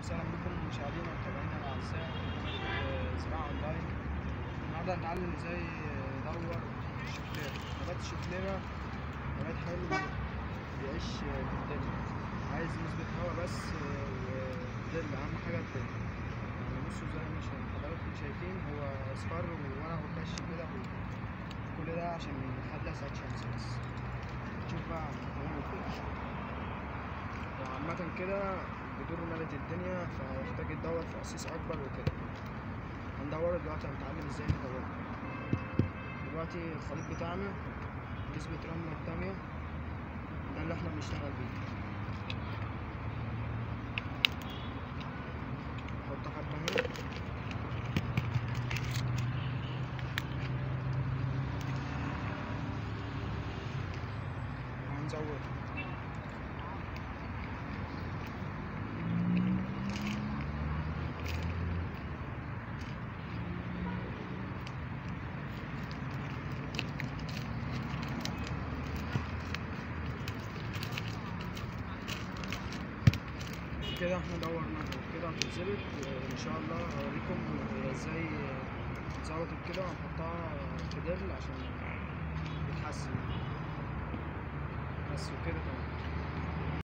وسهلا بكم مشاهدينا ومتابعينا الاعزاء في قناه زراعه اونلاين النهارده هنتعلم ازاي ندور الشفليره نبات الشفليره نبات حلو بيعيش في الظل عايز نسبة هواء بس وظل أهم حاجة الظل يعني بصوا زي ما شا- حضراتكم شايفين هو أصفر وأنا بكش كده كل ده عشان يخلي أسعد شمس بس نشوف بقى هنعمل ايه وعامة كده الجذور ملت الدنيا فيحتاج يتدور في قصيص أكبر وكده هندوره دلوقتي هنتعلم ازاي ندوره دلوقتي الخليط بتاعنا نسبة رملة قدامية ده اللي احنا بنشتغل بيه نحط حبة هنا وهنزود كده احنا دورنا كده هتتظبط وان شاء الله هوريكم ازاي اتظبطت كده وهنحطها في درل عشان تتحسن بس وكده تمام